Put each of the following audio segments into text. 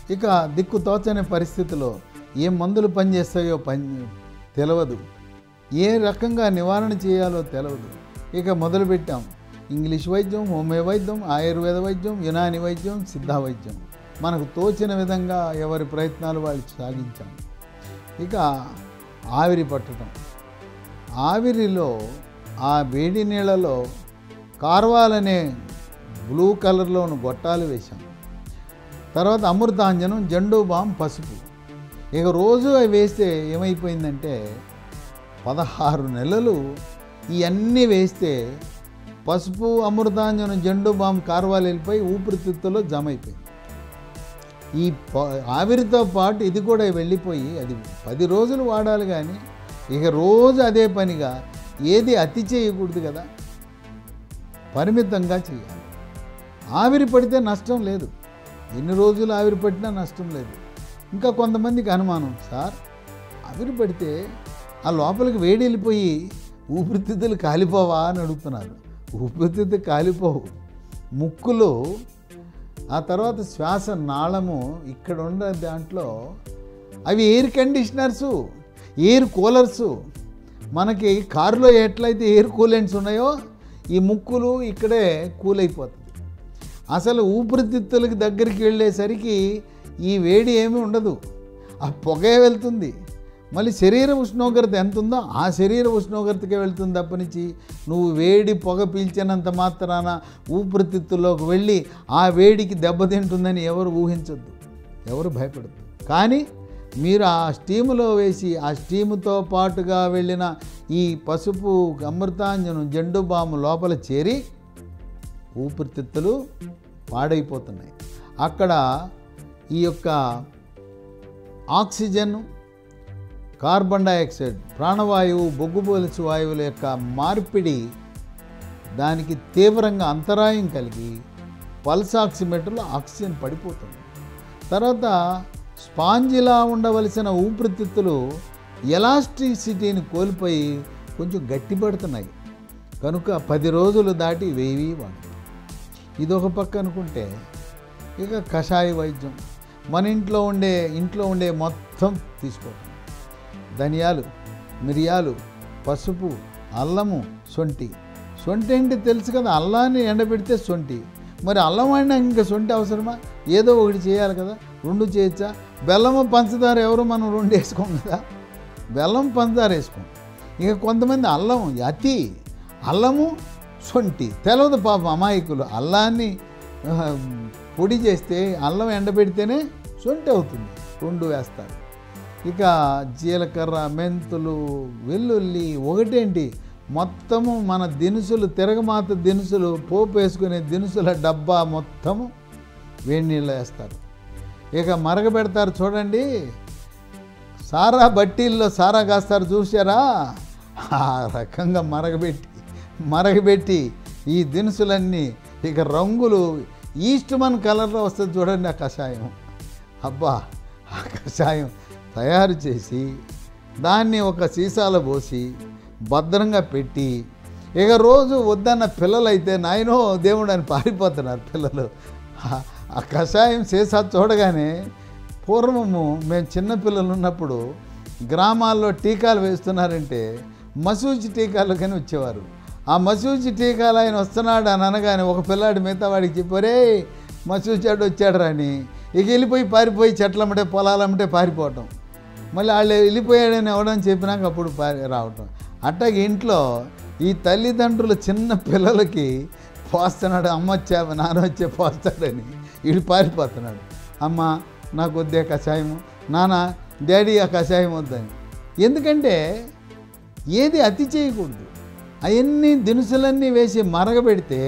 ఇక దిక్కు తోచని పరిస్థితిలో ఏ మందులు పనిచేస్తాయో పని తెలియదు ఏ రకంగా నివారణ చేయాలో తెలియదు ఇక మొదలుపెట్టాం ఇంగ్లీష్ వైద్యం హోమియో వైద్యం ఆయుర్వేద వైద్యం యునాని వైద్యం సిద్ధ వైద్యం మనకు తోచిన విధంగా ఎవరి ప్రయత్నాలు వాళ్ళు సాగించాం ఇక ఆవిరి పట్టడం ఆవిరిలో ఆ వేడి నీళ్ళలో కార్వాలనే బ్లూ కలర్లోని గొట్టాలు వేశాం తర్వాత అమృతాంజనం జండు బామ్ పసుపు ఇక రోజు అవి వేస్తే ఏమైపోయిందంటే పదహారు నెలలు ఇవన్నీ వేస్తే పసుపు అమృతాంజనం జండు బామ్ కార్వాలు వెళ్ళిపోయి ఊపిరితిత్తులో జమ అయిపోయింది ఈ ప- ఆవిరితో పాటు ఇది కూడా వెళ్ళిపోయి అది పది రోజులు వాడాలి కానీ ఇక రోజు అదే పనిగా ఏది అతి చేయకూడదు కదా పరిమితంగా చేయాలి ఆవిరి పడితే నష్టం లేదు ఎన్ని రోజులు ఆవిరి పట్టినా నష్టం లేదు ఇంకా కొంతమందికి అనుమానం సార్ ఆవిరి పడితే ఆ లోపలికి వేడి వెళ్ళిపోయి ఊపిరితిత్తులు కాలిపోవా అని అడుగుతున్నారు ఊపిరితిత్తులు కాలిపోవు ముక్కులో ఆ తర్వాత శ్వాస నాళము ఇక్కడ ఉన్న దాంట్లో అవి ఎయిర్ కండిషనర్సు ఎయిర్ కూలర్సు మనకి కారులో ఎట్లయితే ఎయిర్ కూలెంట్స్ ఉన్నాయో ఈ ముక్కులు ఇక్కడే కూల్ అయిపోతుంది అసలు ఊపిరితిత్తులకి దగ్గరికి వెళ్ళేసరికి ఈ వేడి ఏమీ ఉండదు ఆ పొగే వెళ్తుంది మళ్ళీ శరీర ఉష్ణోగ్రత ఎంత ఉందో ఆ శరీర ఉష్ణోగ్రతకే వెళ్తుంది తప్పనించి నువ్వు వేడి పొగ పీల్చినంత మాత్రాన ఊపిరితిత్తుల్లోకి వెళ్ళి ఆ వేడికి దెబ్బతింటుందని ఎవరు ఊహించొద్దు ఎవరు భయపడద్దు కానీ మీరు ఆ స్టీములో వేసి ఆ స్టీముతో పాటుగా వెళ్ళిన ఈ పసుపు అమృతాంజనం జండు బాము లోపల చేరి ఊపిరితిత్తులు పాడైపోతున్నాయి అక్కడ ఈ యొక్క ఆక్సిజన్ కార్బన్ డైఆక్సైడ్ ప్రాణవాయువు బొగ్గుపోలిసి వాయువుల యొక్క మార్పిడి దానికి తీవ్రంగా అంతరాయం కలిగి పల్స్ ఆక్సిమీటర్లో ఆక్సిజన్ పడిపోతుంది తర్వాత స్పాంజిలా ఉండవలసిన ఊపిరితిత్తులు ఎలాస్టిసిటీని కోల్పోయి కొంచెం గట్టిపడుతున్నాయి కనుక పది రోజులు దాటి వేవి వాడు ఇదొక పక్క అనుకుంటే ఇక కషాయ వైద్యం మన ఇంట్లో ఉండే ఇంట్లో ఉండే మొత్తం తీసుకోవటం ధనియాలు మిరియాలు పసుపు అల్లము సొంటి సొంటి అంటే తెలుసు కదా అల్లాన్ని ఎండబెడితే సొంటి మరి అల్లం వాడినా ఇంకా సొంటి అవసరమా ఏదో ఒకటి చేయాలి కదా రెండు చేయొచ్చా బెల్లము పంచదార ఎవరు మనం రెండు వేసుకోం కదా బెల్లం పంచదార వేసుకోం ఇక కొంతమంది అల్లం అతి అల్లము సొంటి తెలవదు పాపం అమాయకులు అల్లాన్ని ఆ, పొడి చేస్తే అల్లం ఎండబెడితేనే సొంటి అవుతుంది రెండు వేస్తారు ఇక జీలకర్ర మెంతులు వెల్లుల్లి ఒకటేంటి మొత్తము మన దినుసులు తిరగమాత దినుసులు పోపు వేసుకునే దినుసుల డబ్బా మొత్తము వేడి నీళ్ళు వేస్తారు ఇక మరగబెడతారు చూడండి సారా బట్టీల్లో సారా కాస్తారు చూసారా ఆ రకంగా మరగబెట్టి మరగబెట్టి ఈ దినుసులన్నీ ఇక రంగులు ఈస్ట్ మన్ కలర్లో వస్తుంది చూడండి ఆ కషాయం అబ్బా ఆ కషాయం తయారు చేసి దాన్ని ఒక సీసాలో పోసి భద్రంగా పెట్టి ఇక రోజు వద్దన్న పిల్లలైతే నాయనో దేవుడు అని పారిపోతున్నారు పిల్లలు ఆ- ఆ కషాయం సీసా చూడగానే పూర్వము మేము చిన్నపిల్లలు ఉన్నప్పుడు గ్రామాల్లో టీకాలు వేస్తున్నారంటే మసూచి టీకాలు కానీ వచ్చేవారు ఆ మసూచి టీకాలు ఆయన వస్తున్నాడు అని అనగానే ఒక పిల్లాడి మిగతా వాడికి చెప్పారే మసూచాడు వచ్చాడు రాని ఇక వెళ్ళిపోయి పారిపోయి చెట్లమ్మటే పొలాలమ్మటే పారిపోవటం మళ్ళీ వాళ్ళు వెళ్ళిపోయాడని ఎవడని చెప్పినాక అప్పుడు పారి రావటం అట్టాగే ఇంట్లో ఈ తల్లిదండ్రులు చిన్న పిల్లలకి పోస్తున్నాడు అమ్మ వచ్చా నాన్న వచ్చే పోస్తాడని వీడు పారిపోతున్నాడు అమ్మ నాకు వద్దే కషాయము నాన్న డాడీ ఆ కషాయం వద్దని ఎందుకంటే ఏది అతి చేయకూడదు అవన్నీ దినుసులన్నీ వేసి మరగబెడితే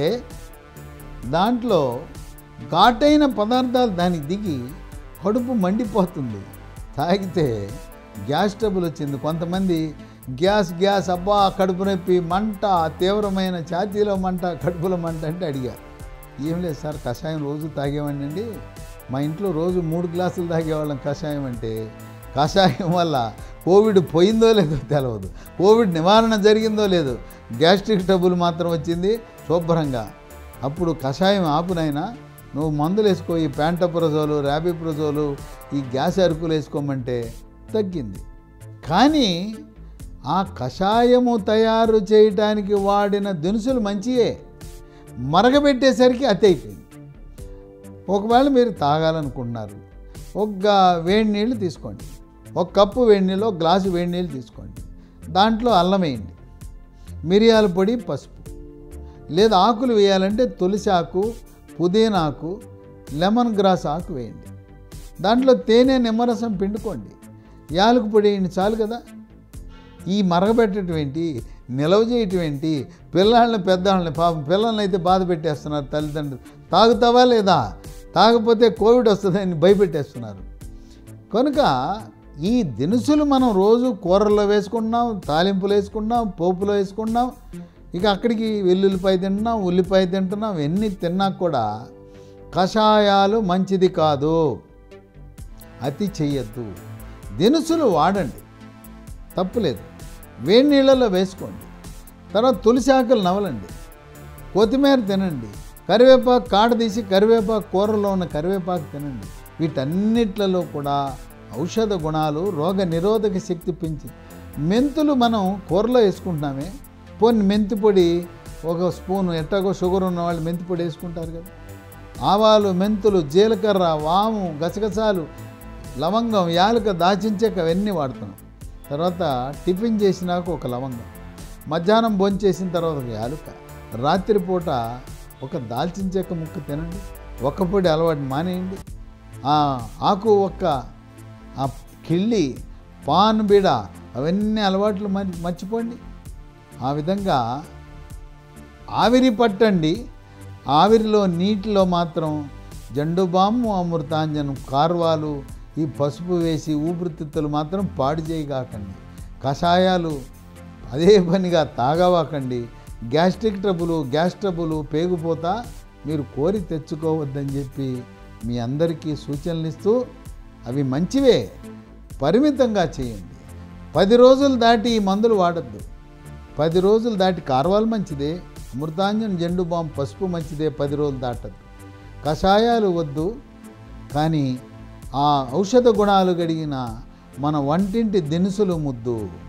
దాంట్లో ఘాటైన పదార్థాలు దానికి దిగి కడుపు మండిపోతుంది తాగితే గ్యాస్ ట్రబుల్ వచ్చింది కొంతమంది గ్యాస్ గ్యాస్ అబ్బా కడుపు నొప్పి మంట తీవ్రమైన ఛాతీలో మంట కడుపులో మంట అంటే అడిగారు ఏం లేదు సార్ కషాయం రోజు తాగేవాడినండి మా ఇంట్లో రోజు మూడు గ్లాసులు తాగేవాళ్ళం కషాయం అంటే కషాయం వల్ల కోవిడ్ పోయిందో లేదో తెలియదు కోవిడ్ నివారణ జరిగిందో లేదో గ్యాస్ట్రిక్ ట్రబుల్ మాత్రం వచ్చింది శుభ్రంగా అప్పుడు కషాయం ఆపునైనా నువ్వు మందులు వేసుకో ఈ ప్యాంటప్రజోలు ర్యాబిప్రజోలు ఈ గ్యాస్ అరుకులు వేసుకోమంటే తగ్గింది కానీ ఆ కషాయము తయారు చేయటానికి వాడిన దినుసులు మంచియే మరగబెట్టేసరికి అతి అయిపోయింది ఒకవేళ మీరు తాగాలనుకుంటున్నారు ఒక వేడి నీళ్ళు తీసుకోండి ఒక కప్పు వేడి నీళ్ళు ఒక గ్లాసు వేడి నీళ్ళు తీసుకోండి దాంట్లో అల్లం వేయండి మిరియాల పొడి పసుపు లేదా ఆకులు వేయాలంటే తులసి ఆకు పుదీనాకు లెమన్ గ్రాస్ ఆకు వేయండి దాంట్లో తేనె నిమ్మరసం పిండుకోండి యాలకు పొడి వేయండి చాలు కదా ఈ మరగబెట్టడం ఏంటి నిలవ చేయటం ఏంటి పిల్లల్ని పెద్దవాళ్ళని పాపం పిల్లల్ని అయితే బాధ పెట్టేస్తున్నారు తల్లిదండ్రులు తాగుతావా లేదా తాగకపోతే కోవిడ్ వస్తుందని భయపెట్టేస్తున్నారు కనుక ఈ దినుసులు మనం రోజు కూరల్లో వేసుకుంటున్నాం తాలింపులు వేసుకుంటున్నాం పోపులో వేసుకుంటున్నాం ఇక అక్కడికి వెల్లుల్లిపాయ తింటున్నాం ఉల్లిపాయ తింటున్నాం ఎన్ని తిన్నా కూడా కషాయాలు మంచిది కాదు అతి చెయ్యొద్దు దినుసులు వాడండి తప్పులేదు వేడి నీళ్ళలో వేసుకోండి తర్వాత తులసి ఆకులు నవలండి కొత్తిమీర తినండి కరివేపాకు కాడ తీసి కరివేపాకు కూరలో ఉన్న కరివేపాకు తినండి వీటన్నిట్లలో కూడా ఔషధ గుణాలు రోగ నిరోధక శక్తి పెంచి మెంతులు మనం కూరలో వేసుకుంటున్నామే పోనీ మెంతి పొడి ఒక స్పూన్ ఎట్టాగో షుగర్ ఉన్న వాళ్ళు మెంతి పొడి వేసుకుంటారు కదా ఆవాలు మెంతులు జీలకర్ర వాము గసగసాలు లవంగం యాలక దాచించాక అవన్నీ వాడుతున్నాం తర్వాత టిఫిన్ చేసినాక ఒక లవంగం మధ్యాహ్నం భోంచేసిన తర్వాత ఒక యాలుక రాత్రిపూట ఒక దాల్చిన చెక్క ముక్క తినండి ఒక్క పొడి అలవాటు మానేయండి ఆ ఆకు ఒక్క ఆ కిళ్ళి పాన్ బీడ అవన్నీ అలవాట్లు మరి మర్చిపోండి ఆ విధంగా ఆవిరి పట్టండి ఆవిరిలో నీటిలో మాత్రం జండుబాము అమృతాంజనం కార్వాలు ఈ పసుపు వేసి ఊపిరితిత్తులు మాత్రం పాడు చేయగాకండి కషాయాలు అదే పనిగా తాగవాకండి గ్యాస్ట్రిక్ ట్రబులు గ్యాస్ ట్రబులు పేగుపోతా మీరు కోరి తెచ్చుకోవద్దని చెప్పి మీ అందరికీ సూచనలు ఇస్తూ అవి మంచివే పరిమితంగా చేయండి పది రోజులు దాటి ఈ మందులు వాడద్దు పది రోజులు దాటి కార్వాలు మంచిదే అమృతాంజన్ జెండు బాంబు పసుపు మంచిదే పది రోజులు దాటద్దు కషాయాలు వద్దు కానీ ఆ ఔషధ గుణాలు గడిగిన మన వంటింటి దినుసులు ముద్దు